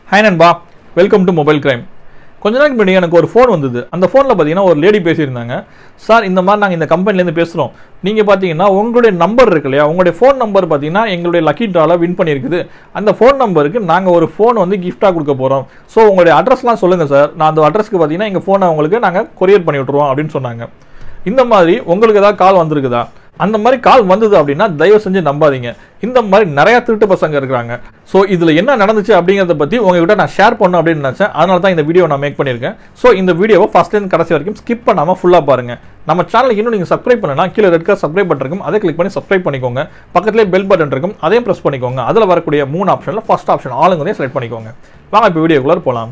hi நண்பா welcome to mobile crime கொஞ்ச நாளைக்கு முன்னாடி எனக்கு ஒரு ஃபோன் வந்தது அந்த ஃபோனில் பார்த்தீங்கன்னா ஒரு லேடி பேசியிருந்தாங்க சார் இந்த மாதிரி நாங்கள் இந்த கம்பெனிலேருந்து பேசுகிறோம் நீங்கள் பார்த்தீங்கன்னா உங்களுடைய நம்பர் இருக்கு இல்லையா உங்களுடைய ஃபோன் நம்பர் பார்த்தீங்கன்னா எங்களுடைய லக்கி ட்ராவில் வின் பண்ணியிருக்குது அந்த ஃபோன் நம்பருக்கு நாங்கள் ஒரு ஃபோன் வந்து கிஃப்டாக கொடுக்க போகிறோம் ஸோ உங்களுடைய அட்ரஸ்லாம் சொல்லுங்கள் சார் நான் அந்த அட்ரஸ்க்கு பார்த்தீங்கன்னா எங்கள் ஃபோனை உங்களுக்கு நாங்கள் கொரியர் பண்ணி விட்ருவோம் அப்படின்னு சொன்னாங்க இந்த மாதிரி உங்களுக்கு ஏதாவது கால் வந்திருக்குதா அந்த மாதிரி கால் வந்தது அப்படின்னா தயவு செஞ்சு நம்பாதீங்க இந்த மாதிரி நிறைய திருட்டு பசங்க இருக்கிறாங்க ஸோ இதில் என்ன நடந்துச்சு அப்படிங்கிறத பற்றி உங்ககிட்ட நான் ஷேர் பண்ணணும் அப்படின்னு நினச்சேன் அதனால தான் இந்த வீடியோ நான் மேக் பண்ணியிருக்கேன் ஸோ இந்த வீடியோவை ஃபஸ்ட்லேருந்து கடைசி வரைக்கும் ஸ்கிப் பண்ணாமல் ஃபுல்லாக பாருங்க நம்ம சேனலுக்கு இன்னும் நீங்கள் சப்ஸ்கிரைப் பண்ணலாம் கீழே ரெட் கலர் சப்ஸ்கிரைப் பட்டன் இருக்கும் அதை கிளிக் பண்ணி சப்ஸ்கிரைப் பண்ணிக்கோங்க பக்கத்துலேயே பெல் பட்டன் இருக்கும் அதையும் ப்ரெஸ் பண்ணிக்கோங்க அதில் வரக்கூடிய மூணு ஆப்ஷனில் ஃபர்ஸ்ட் ஆப்ஷன் ஆளுங்கதையும் செலக்ட் பண்ணிக்கோங்க வாங்க இப்போ வீடியோக்குள்ளே போகலாம்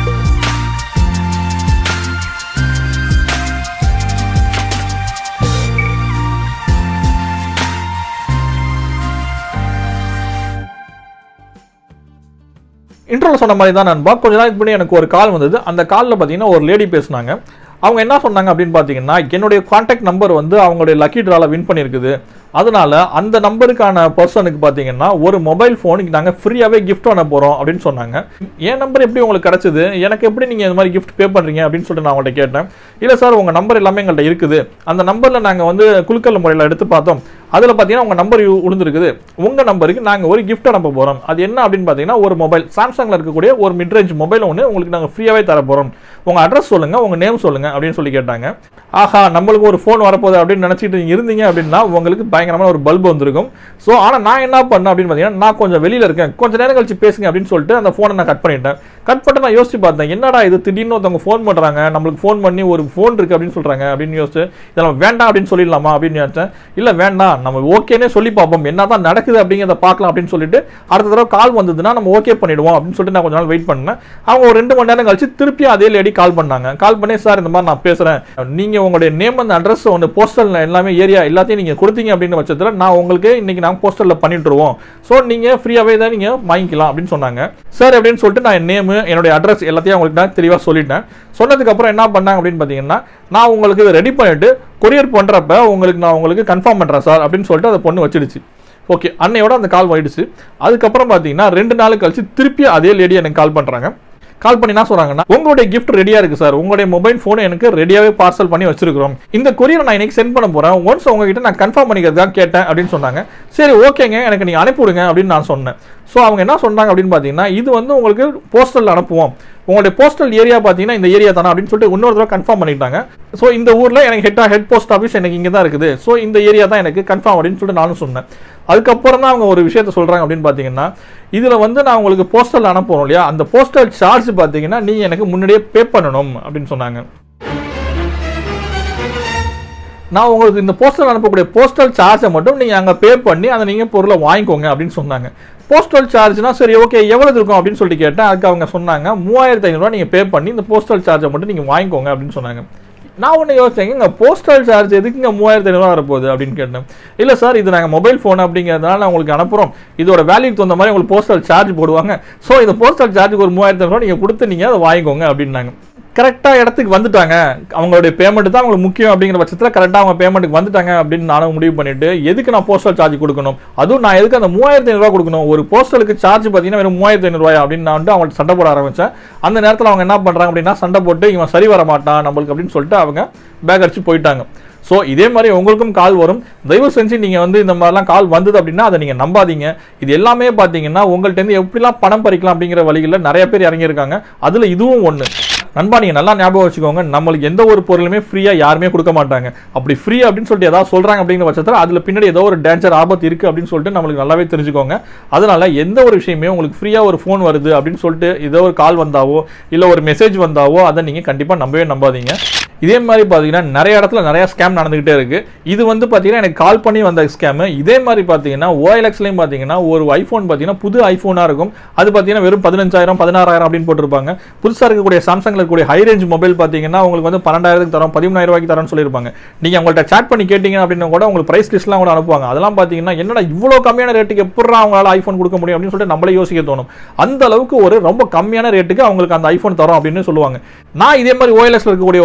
இன்ட்ரோல சொன்ன மாதிரி தான் நண்பா கொஞ்ச நாளைக்கு முன்னாடி எனக்கு ஒரு கால் வந்தது அந்த காலில் பார்த்தீங்கன்னா ஒரு லேடி பேசுனாங்க அவங்க என்ன சொன்னாங்க அப்படின்னு பார்த்தீங்கன்னா என்னுடைய கான்டாக்ட் நம்பர் வந்து அவங்களுடைய லக்கி ட்ரால வின் பண்ணியிருக்குது அதனால அந்த நம்பருக்கான பர்சனுக்கு பார்த்தீங்கன்னா ஒரு மொபைல் ஃபோனுக்கு நாங்கள் ஃப்ரீயாகவே கிஃப்ட் பண்ண போகிறோம் அப்படின்னு சொன்னாங்க என் நம்பர் எப்படி உங்களுக்கு கிடச்சிது எனக்கு எப்படி நீங்கள் இந்த மாதிரி கிஃப்ட் பே பண்ணுறீங்க அப்படின்னு சொல்லிட்டு நான் அவங்கள்ட்ட கேட்டேன் இல்லை சார் உங்கள் நம்பர் எல்லாமே எங்கள்கிட்ட இருக்குது அந்த நம்பரில் நாங்கள் வந்து குலுக்கல் முறையில் எடுத்து பார்த்தோம் அதில் பார்த்தீங்கன்னா உங்கள் நம்பர் விழுந்துருக்குது உங்கள் நம்பருக்கு நாங்கள் ஒரு gift அனுப்ப போகிறோம் அது என்ன அப்படின்னு பார்த்தீங்கன்னா ஒரு மொபைல் சாம்சங்கில் இருக்கக்கூடிய ஒரு மிட்ரேஞ்ச் மொபைல் ஒன்று உங்களுக்கு நாங்கள் ஃப்ரீயாகவே தர போகிறோம் உங்கள் அட்ரஸ் சொல்லுங்கள் உங்கள் நேம் சொல்லுங்கள் அப்படின்னு சொல்லி கேட்டாங்க ஆஹா நம்மளுக்கு ஒரு ஃபோன் வரப்போகுது அப்படின்னு நினச்சிட்டு நீங்க இருந்தீங்க அப்படின்னா உங்களுக்கு பயங்கரமான ஒரு பல்ப் வந்திருக்கும் ஸோ ஆனால் நான் என்ன பண்ணேன் அப்படின்னு பார்த்தீங்கன்னா நான் கொஞ்சம் வெளியில் இருக்கேன் கொஞ்சம் நேரம் கழிச்சு பேசுங்க அப்படின்னு சொல்லிட்டு அந்த ஃபோனை நான் கட் பண்ணிட்டேன் கட் பண்ணிட்டு நான் யோசிச்சு பார்த்தேன் என்னடா இது திடீர்னு ஒருத்தவங்க ஃபோன் பண்ணுறாங்க நம்மளுக்கு ஃபோன் பண்ணி ஒரு ஃபோன் இருக்குது அப்படின்னு சொல்கிறாங்க அப்படின்னு யோசிச்சு இதெல்லாம் வேண்டாம் அப்படின்னு சொல்லிடலாமா அப்படின்னு நினச்சேன் இல்லை வேண்டாம் நம்ம ஓகேனே சொல்லி பார்ப்போம் என்ன தான் நடக்குது அப்படிங்கிறத பார்க்கலாம் அப்படின்னு சொல்லிட்டு அடுத்த தடவை கால் வந்ததுன்னா நம்ம ஓகே பண்ணிடுவோம் அப்படின்னு சொல்லிட்டு நான் கொஞ்ச நாள் வெயிட் பண்ணேன் அவங்க ஒரு ரெண்டு மணி நேரம் கழிச்சு திருப்பி அதே லேடி கால் பண்ணாங்க கால் பண்ணி சார் இந்த மாதிரி நான் பேசுகிறேன் நீங்கள் உங்களுடைய நேம் அந்த அட்ரஸ் ஒன்று போஸ்டல் எல்லாமே ஏரியா எல்லாத்தையும் நீங்கள் கொடுத்தீங்க அப்படின்னு பட்சத்தில் நான் உங்களுக்கு இன்னைக்கு நான் போஸ்டலில் பண்ணிட்டுருவோம் ஸோ நீங்கள் ஃப்ரீயாகவே தான் நீங்கள் வாங்கிக்கலாம் அப்படின்னு சொன்னாங்க சார் அப்படின்னு சொல்லிட்டு நான் என் நேமு என்னுடைய அட்ரஸ் எல்லாத்தையும் அவங்களுக்கு நான் தெளிவாக சொல்லிட்டேன் சொன்னதுக்கப்புறம் என்ன பண்ணாங்க அப்படின்னு பார்த்தீங்கன்னா நான் உங்களுக்கு இதை ரெடி பண்ணிட்டு கொரியர் பண்ணுறப்ப உங்களுக்கு நான் உங்களுக்கு கன்ஃபார்ம் பண்ணுறேன் சார் அப்படின்னு சொல்லிட்டு அந்த பொண்ணு வச்சிடுச்சு ஓகே அன்னையோட அந்த கால் போயிடுச்சு அதுக்கப்புறம் பார்த்தீங்கன்னா ரெண்டு நாள் கழிச்சு திருப்பி அதே லேடி எனக்கு கால் பண்ணுறாங்க கால் பண்ணி என்ன சொல்றாங்கன்னா உங்களுடைய gift ரெடியா இருக்கு சார் உங்களுடைய மொபைல் ஃபோன் எனக்கு ரெடியாவே பார்சல் பண்ணி வச்சிருக்கிறோம் இந்த கொரியர் நான் இன்னைக்கு சென்ட் பண்ண போறேன் ஒன்ஸ் உங்ககிட்ட நான் கன்ஃபார்ம் பண்ணிக்கிறதுக்காக கேட்டேன் அப்படின்னு சொன்னாங்க சரி ஓகேங்க எனக்கு நீங்க அனுப்பி விடுங்க அப்படின்னு நான் சொன்னேன் ஸோ அவங்க என்ன சொன்னாங்க அப்படின்னு பார்த்தீங்கன்னா இது வந்து உங்களுக்கு போஸ்டல் அனுப்புவோம் உங்களுடைய போஸ்டல் ஏரியா பார்த்தீங்கன்னா இந்த ஏரியா தானே அப்படின்னு சொல்லிட்டு இன்னொரு தடவை கன்ஃபார்ம் பண்ணிட்டாங்க ஸோ இந்த ஊரில் எனக்கு ஹெட் ஹெட் போஸ்ட் ஆஃபீஸ் எனக்கு இங்கே தான் இருக்குது ஸோ இந்த ஏரியா தான் எனக்கு கன்ஃபார்ம் அப்படின்னு சொல்லிட்டு நானும் சொன்னேன் அதுக்கப்புறம் தான் அவங்க ஒரு விஷயத்த சொல்கிறாங்க அப்படின்னு பார்த்தீங்கன்னா இதில் வந்து நான் உங்களுக்கு போஸ்டல் அனுப்புறோம் இல்லையா அந்த போஸ்டல் சார்ஜ் பார்த்தீங்கன்னா நீங்கள் எனக்கு முன்னாடியே பே பண்ணணும் அப்படின்னு சொன்னாங்க நான் உங்களுக்கு இந்த போஸ்டல் அனுப்பக்கூடிய போஸ்டல் சார்ஜை மட்டும் நீங்கள் அங்கே பே பண்ணி அதை நீங்கள் பொருளை வாங்கிக்கோங்க அப்படின்னு சொன்னாங்க போஸ்டல் சார்ஜ்னா சரி ஓகே எவ்வளவு இருக்கும் அப்படின்னு சொல்லிட்டு கேட்டேன் அதுக்கு அவங்க சொன்னாங்க மூவாயிரத்தி ஐநூறுரூவா நீங்கள் பே பண்ணி இந்த போஸ்டல் சார்ஜை மட்டும் நீங்கள் வாங்கிக்கோங்க அப்படின்னு சொன்னாங்க நான் ஒன்று யோசிச்சேங்க இங்கே போஸ்டல் சார்ஜ் எதுக்குங்க மூவாயிரத்தி ஐநூறுவா வரப்போகுது அப்படின்னு கேட்டேன் இல்லை சார் இது நாங்கள் மொபைல் ஃபோன் அப்படிங்கிறதுனால நான் உங்களுக்கு அனுப்புகிறோம் இதோட வேல்யூக்கு தகுந்த மாதிரி உங்களுக்கு போஸ்டல் சார்ஜ் போடுவாங்க ஸோ இந்த போஸ்டல் சார்ஜுக்கு ஒரு மூவாயிரத்தி ஐநூறுவா நீங்கள் கொடுத்து நீங்கள் அதை வாங்கிக்கோங்க அப்படின்னாங்க கரெக்டாக இடத்துக்கு வந்துட்டாங்க அவங்களுடைய பேமெண்ட் தான் அவங்களுக்கு முக்கியம் அப்படிங்கிற பட்சத்தில் கரெக்டாக அவங்க பேமெண்ட்டுக்கு வந்துட்டாங்க அப்படின்னு நானும் முடிவு பண்ணிட்டு எதுக்கு நான் போஸ்டல் சார்ஜ் கொடுக்கணும் அதுவும் நான் எதுக்கு அந்த மூவாயிரத்தி ஐநூறுவா கொடுக்கணும் ஒரு போஸ்டலுக்கு சார்ஜ் பார்த்தீங்கன்னா வெறும் மூவாயிரத்தி ஐநூறுவாயா அப்படின்னு நான் வந்து அவங்கள்ட்ட சண்டை போட ஆரம்பிச்சேன் அந்த நேரத்தில் அவங்க என்ன பண்ணுறாங்க அப்படின்னா சண்டை போட்டு இவன் சரி வர மாட்டான் நம்மளுக்கு அப்படின்னு சொல்லிட்டு அவங்க பேக் அடிச்சு போயிட்டாங்க ஸோ இதே மாதிரி உங்களுக்கும் கால் வரும் தயவு செஞ்சு நீங்கள் வந்து இந்த மாதிரிலாம் கால் வந்தது அப்படின்னா அதை நீங்கள் நம்பாதீங்க இது எல்லாமே பார்த்தீங்கன்னா உங்கள்கிட்ட எப்படிலாம் பணம் பறிக்கலாம் அப்படிங்கிற வழிகளில் நிறைய பேர் இறங்கியிருக்காங்க அதில் இதுவும் ஒன்று நண்பா நீங்கள் நல்லா ஞாபகம் வச்சுக்கோங்க நம்மளுக்கு எந்த ஒரு பொருளுமே ஃப்ரீயாக யாருமே கொடுக்க மாட்டாங்க அப்படி ஃப்ரீ அப்படின்னு சொல்லிட்டு ஏதாவது சொல்கிறாங்க அப்படிங்கிற பட்சத்தில் அதில் பின்னாடி ஏதோ ஒரு டேஞ்சர் ஆபத்து இருக்குது அப்படின்னு சொல்லிட்டு நம்மளுக்கு நல்லாவே தெரிஞ்சுக்கோங்க அதனால எந்த ஒரு விஷயமே உங்களுக்கு ஃப்ரீயாக ஒரு ஃபோன் வருது அப்படின்னு சொல்லிட்டு ஏதோ ஒரு கால் வந்தாவோ இல்லை ஒரு மெசேஜ் வந்தாவோ அதை நீங்கள் கண்டிப்பாக நம்பவே நம்பாதீங்க இதே மாதிரி பார்த்தீங்கன்னா நிறைய இடத்துல நிறைய ஸ்கேம் நடந்துகிட்டே இருக்கு இது வந்து பார்த்தீங்கன்னா எனக்கு கால் பண்ணி வந்த ஸ்கேம் இதே மாதிரி பார்த்தீங்கன்னா ஓஎல்எக்ஸ்லையும் பார்த்தீங்கன்னா ஒரு ஐஃபோன் பார்த்தீங்கன்னா புது ஐஃபோனாக இருக்கும் அது பார்த்தீங்கன்னா வெறும் பதினஞ்சாயிரம் பதினாறாயிரம் அப்படின்னு போட்டிருப்பாங்க புதுசாக இருக்கக்கூடிய சாம்சங்கில் இருக்கக்கூடிய ஹை ரேஞ்ச் மொபைல் பார்த்தீங்கன்னா உங்களுக்கு வந்து பன்னெண்டாயிரத்துக்கு தரோம் பதிமூணாயிரம் ரூபாய்க்கு தரோம்னு சொல்லியிருப்பாங்க நீங்கள் அவங்கள்ட்ட சேட் பண்ணி கேட்டீங்க அப்படின்னு கூட உங்களுக்கு ப்ரைஸ் லிஸ்ட்லாம் கூட அனுப்புவாங்க அதெல்லாம் பார்த்தீங்கன்னா என்னடா இவ்வளோ கம்மியான ரேட்டுக்கு எப்படா அவங்களால ஐஃபோன் கொடுக்க முடியும் அப்படின்னு சொல்லிட்டு நம்மளே யோசிக்க தோணும் அந்த அளவுக்கு ஒரு ரொம்ப கம்மியான ரேட்டுக்கு அவங்களுக்கு அந்த ஐஃபோன் தரோம் அப்படின்னு சொல்லுவாங்க நான் இதே மாதிரி ஓஎல்எஸ்ல இருக்கக்கூடிய ஒரு செல்லரை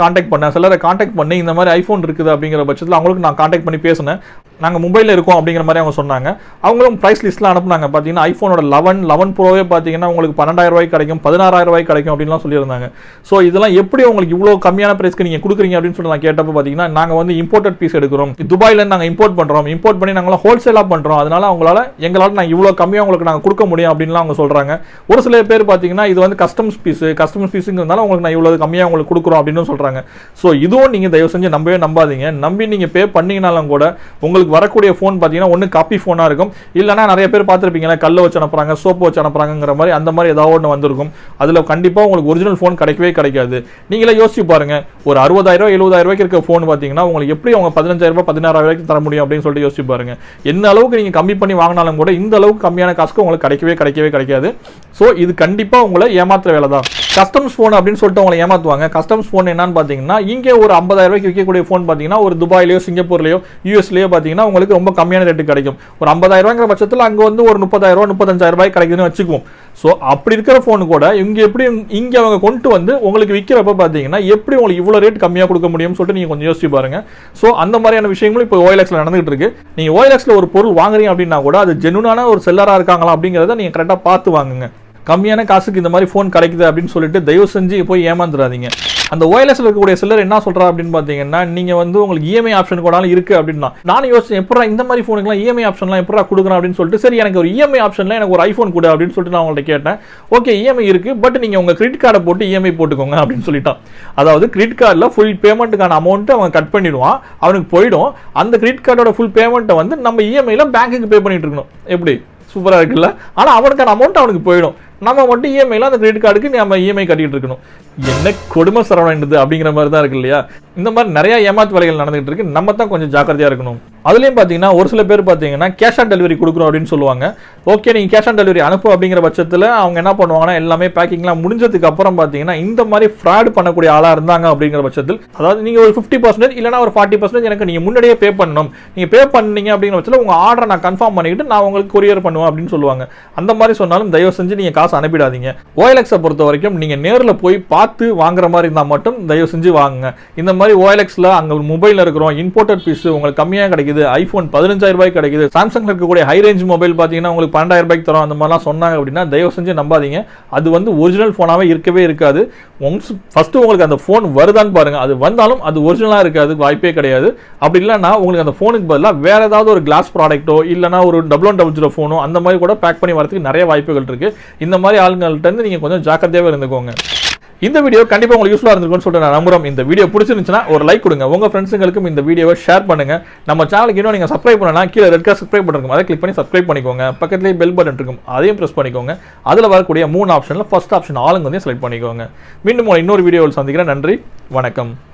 காண்டாக்ட் பண்ணேன் சிலரை காண்டாக்ட் பண்ணி இந்த மாதிரி ஐஃபோன் இருக்குது அப்படிங்கிற பட்சத்தில் அவங்களுக்கு நான் காண்டாக்ட் பண்ணி பேசினேன் நாங்கள் மும்பையில் இருக்கோம் அப்படிங்கிற மாதிரி அவங்க சொன்னாங்க அவங்களும் ப்ரைஸ் லிஸ்ட்டில் அனுப்புனாங்க பார்த்தீங்கன்னா ஐஃபோனோட லெவன் லெவன் ப்ரோவே பார்த்தீங்கன்னா உங்களுக்கு பன்னெண்டாயிரம் ரூபாய்க்கு கிடைக்கும் பதினாறாயிரம் ரூபாய்க்கு கிடைக்கும் அப்படின்லாம் சொல்லியிருந்தாங்க ஸோ இதெல்லாம் எப்படி உங்களுக்கு இவ்வளோ கம்மியான ப்ரைஸ்க்கு நீங்கள் கொடுக்குறீங்க அப்படின்னு சொல்லி நான் கேட்டப்போ பார்த்தீங்கன்னா நாங்கள் வந்து இம்போர்ட்டட் பீஸ் எடுக்கிறோம் துபாயிலேருந்து நாங்கள் இம்போர்ட் பண்ணுறோம் இம்போர்ட் பண்ணி நாங்கள் ஹோல்சேலாக பண்ணுறோம் அதனால அவங்களால எங்களால் நான் இவ்வளோ கம்மியாக உங்களுக்கு நாங்கள் கொடுக்க முடியும் அப்படின்லாம் அவங்க சொல்கிறாங்க ஒரு சில பேர் பார்த்தீங்கன்னா இது வந்து கஸ்டம்ஸ் பீஸ் கஸ்டம்ஸ் பீஸுங்கிறதுனால உங்களுக்கு நான் இவ்வளோ கம்மியாக உங்களுக்கு கொடுக்குறோம் அப்படின்னு சொல்கிறாங்க ஸோ இதுவும் நீங்கள் தயவு செஞ்சு நம்பவே நம்பாதீங்க நம்பி நீங்கள் பே பண்ணீங்கனாலும் கூட உங்களுக்கு வரக்கூடிய ஃபோன் பார்த்தீங்கன்னா ஒன்று காப்பி ஃபோனாக இருக்கும் இல்லைனா நிறைய பேர் பார்த்துருப்பீங்களா கல்லை வச்சு அனுப்புறாங்க சோப்பு வச்சு அனுப்புறாங்கிற மாதிரி அந்த மாதிரி ஏதாவது ஒன்று வந்திருக்கும் அதில் கண்டிப்பாக உங்களுக்கு ஒரிஜினல் ஃபோன் கிடைக்கவே கிடைக்காது நீங்களே யோசிச்சு பாருங்க ஒரு அறுபதாயிரம் எழுபதாயிரம் ரூபாய்க்கு இருக்க ஃபோன் பார்த்தீங்கன்னா உங்களுக்கு எப்படி அவங்க பதினஞ்சாயிரம் ரூபாய் பதினாறாயிரம் ரூபாய்க்கு தர முடியும் அப்படின்னு சொல்லிட்டு யோசிச்சு பாருங்க என்ன அளவுக்கு நீங்கள் கம்மி பண்ணி வாங்கினாலும் கூட இந்த அளவுக்கு கம்மியான காசுக்கு உங்களுக்கு கிடைக்கவே கிடைக்கவே கிடைக்காது ஸோ இது கண்டிப்பாக உங்களை ஏமாத்துற வேலை தான் கஸ்டம்ஸ் ஃபோன் அப்படின்னு சொல்லிட்டு உங்களை ஏமாத்துவாங்க கஸ்டம்ஸ் ஃபோன் என்னன்னு பார்த்தீங்கன்னா இங்கே ஒரு ஐம்பதாயிரம் ரூபாய்க்கு விற்கக்கூடிய ஃபோன் பார்த்தீங்கன்னா ஒரு துபாயிலையோ சிங்கப்பூர்லையோ யூஎஸ்லேயோ பார்த்தீங்கன்னா உங்களுக்கு ரொம்ப கம்மியான ரேட்டு கிடைக்கும் ஒரு ஐம்பதாயிரம் ரூபாய்ங்கிற பட்சத்தில் அங்கே வந்து ஒரு முப்பதாயிரம் ரூபாய் முப்பத்தஞ்சாயிரம் ரூபாய் கிடைக்குதுன்னு வச்சுக்குவோம் ஸோ அப்படி இருக்கிற ஃபோன் கூட இங்கே எப்படி இங்கே அவங்க கொண்டு வந்து உங்களுக்கு விற்கிறப்ப பார்த்தீங்கன்னா எப்படி உங்களுக்கு இவ்வளோ ரேட் கம்மியாக கொடுக்க முடியும்னு சொல்லிட்டு நீங்கள் கொஞ்சம் யோசிச்சு பாருங்க ஸோ அந்த மாதிரியான விஷயங்களும் இப்போ ஓஎல்எக்ஸில் நடந்துகிட்டு இருக்கு நீங்கள் ஓஎல்எக்ஸில் ஒரு பொருள் வாங்குறீங்க அப்படின்னா கூட அது ஜெனுனான ஒரு செல்லராக இருக்காங்களா அப்படிங்கிறத நீங்கள் கரெக்டாக பார்த்து வாங்குங்க கம்மியான காசுக்கு இந்த மாதிரி ஃபோன் கிடைக்குது அப்படின்னு சொல்லிட்டு தயவு செஞ்சு போய் ஏமாந்துடாதீங்க அந்த ஓஎல்எஸ்ல இருக்கக்கூடிய சிலர் என்ன சொல்றா அப்படின்னு பார்த்தீங்கன்னா நீங்க வந்து உங்களுக்கு இஎம்ஐ ஆப்ஷன் கூட இருக்கு அப்படின்னா நானும் யோசிச்சேன் எப்படா இந்த மாதிரி ஃபோனுக்குலாம் இஎம்ஐ ஆப்ஷன்லாம் எப்படா கொடுக்குறேன் அப்படின்னு சொல்லிட்டு சரி எனக்கு ஒரு இஎம்ஐ ஆப்ஷன்ல எனக்கு ஒரு ஐஃபோன் கொடு அப்படின்னு சொல்லிட்டு நான் அவங்கள்ட்ட கேட்டேன் ஓகே இஎம்ஐ இருக்கு பட் நீங்க உங்க கிரெடிட் கார்டை போட்டு இஎம்ஐ போட்டுக்கோங்க அப்படின்னு சொல்லிட்டான் அதாவது கிரெடிட் கார்டில் ஃபுல் பேமெண்ட்டுக்கான அமௌண்ட்டை அவன் கட் பண்ணிடுவான் அவனுக்கு போயிடும் அந்த கிரெடிட் கார்டோட ஃபுல் பேமெண்ட்டை வந்து நம்ம இஎம்ஐல பேங்க்குக்கு பே பண்ணிட்டு இருக்கணும் எப்படி சூப்பராக இருக்குல்ல ஆனால் அவனுக்கான அமௌண்ட் அவனுக்கு போயிடும் நம்ம மட்டும் இஎம்ஐல அந்த கிரெடிட் கார்டுக்கு நம்ம இஎம்ஐ கட்டிட்டு இருக்கணும் என்ன கொடுமை சரவணது அப்படிங்கிற மாதிரி தான் இருக்கு இல்லையா இந்த மாதிரி நிறைய ஏமாத்து வேலைகள் நடந்துகிட்டு இருக்கு நம்ம தான் கொஞ்சம் ஜாக்கிரதையா இருக்கணும் அதுலயும் பாத்தீங்கன்னா ஒரு சில பேர் பாத்தீங்கன்னா கேஷ் ஆன் டெலிவரி கொடுக்குறோம் அப்படின்னு சொல்லுவாங்க ஓகே நீங்க கேஷ் ஆன் டெலிவரி அனுப்பு அப்படிங்கிற பட்சத்தில் அவங்க என்ன பண்ணுவாங்கன்னா எல்லாமே பேக்கிங்லாம் முடிஞ்சதுக்கு அப்புறம் பாத்தீங்கன்னா இந்த மாதிரி ஃப்ராட் பண்ணக்கூடிய ஆளா இருந்தாங்க அப்படிங்கிற பட்சத்தில் அதாவது நீங்க ஒரு ஃபிஃப்டி பர்சன்டேஜ் இல்லைனா ஒரு ஃபார்ட்டி பர்சன்டேஜ் எனக்கு நீங்க முன்னாடியே பே பண்ணணும் நீங்க பே பண்ணீங்க அப்படிங்கிற பட்சத்தில் உங்க ஆர்டரை நான் கன்ஃபார்ம் பண்ணிக்கிட்டு நான் உங்களுக்கு கொரியர் பண்ணுவேன் அப்படின்னு சொல்லுவாங்க அந்த மாதிரி சொன்னாலும் தயவு செஞ்சு நீங்க காசு அனுப்பிடாதீங்க ஓஎல்எக்ஸை பொறுத்த வரைக்கும் நீங்க நேரில் போய் பார்த்து வாங்குற மாதிரி இருந்தால் மட்டும் தயவு செஞ்சு வாங்குங்க இந்த மாதிரி ஓஎல்எக்ஸில் அங்கே மொபைலில் இருக்கிறோம் இம்போர்ட்டட் பீஸ் உங்களுக்கு கம்மியாக கிடைக்குது ஐஃபோன் பதினஞ்சாயிரம் ரூபாய்க்கு கிடைக்குது சாம்சங்ல இருக்கக்கூடிய ஹை ரேஞ்ச் மொபைல் பார்த்தீங்கன்னா உங்களுக்கு பன்னெண்டாயிரம் ரூபாய்க்கு தரும் அந்த மாதிரிலாம் சொன்னாங்க அப்படின்னா தயவு செஞ்சு நம்பாதீங்க அது வந்து ஒரிஜினல் ஃபோனாகவே இருக்கவே இருக்காது ஒன்ஸ் ஃபர்ஸ்ட் உங்களுக்கு அந்த ஃபோன் வருதான்னு பாருங்க அது வந்தாலும் அது ஒரிஜினலாக இருக்காது வாய்ப்பே கிடையாது அப்படி இல்லைன்னா உங்களுக்கு அந்த ஃபோனுக்கு பதிலாக வேற ஏதாவது ஒரு கிளாஸ் ப்ராடக்ட்டோ இல்லைனா ஒரு டபுள் ஒன் டபுள் ஜீரோ ஃபோனோ அந்த மாதிரி கூட பேக் பண்ணி வரதுக்கு நிறைய வாய்ப்புகள் இருக்கு இந்த மாதிரி ஆளுங்கள்ட்ட இருந்து நீங்க கொஞ்சம் ஜாக்கிரதையாவே இருந்துக்கோங்க இந்த வீடியோ கண்டிப்பா உங்களுக்கு யூஸ்ஃபுல்லா இருந்திருக்கும்னு சொல்லிட்டு நான் நம்புறோம் இந்த வீடியோ பிடிச்சிருந்துச்சுன்னா ஒரு லைக் கொடுங்க உங்க ஃப்ரெண்ட்ஸுங்களுக்கும் இந்த வீடியோவை ஷேர் பண்ணுங்க நம்ம சேனலுக்கு இன்னும் நீங்க சப்ஸ்கிரைப் பண்ணலாம் கீழே ரெட் கலர் சப்ஸ்கிரைப் பண்ணிருக்கும் அதை கிளிக் பண்ணி சப்ஸ்கிரைப் பண்ணிக்கோங்க பக்கத்துலேயே பெல் பட்டன் இருக்கும் அதையும் பிரஸ் பண்ணிக்கோங்க அதுல வரக்கூடிய மூணு ஆப்ஷன்ல ஃபர்ஸ்ட் ஆப்ஷன் ஆளுங்க வந்து செலக்ட் பண்ணிக்கோங்க மீண்டும் உங்களை இன்னொரு வீடியோவில் சந்திக்கிறேன் நன்றி வணக்கம்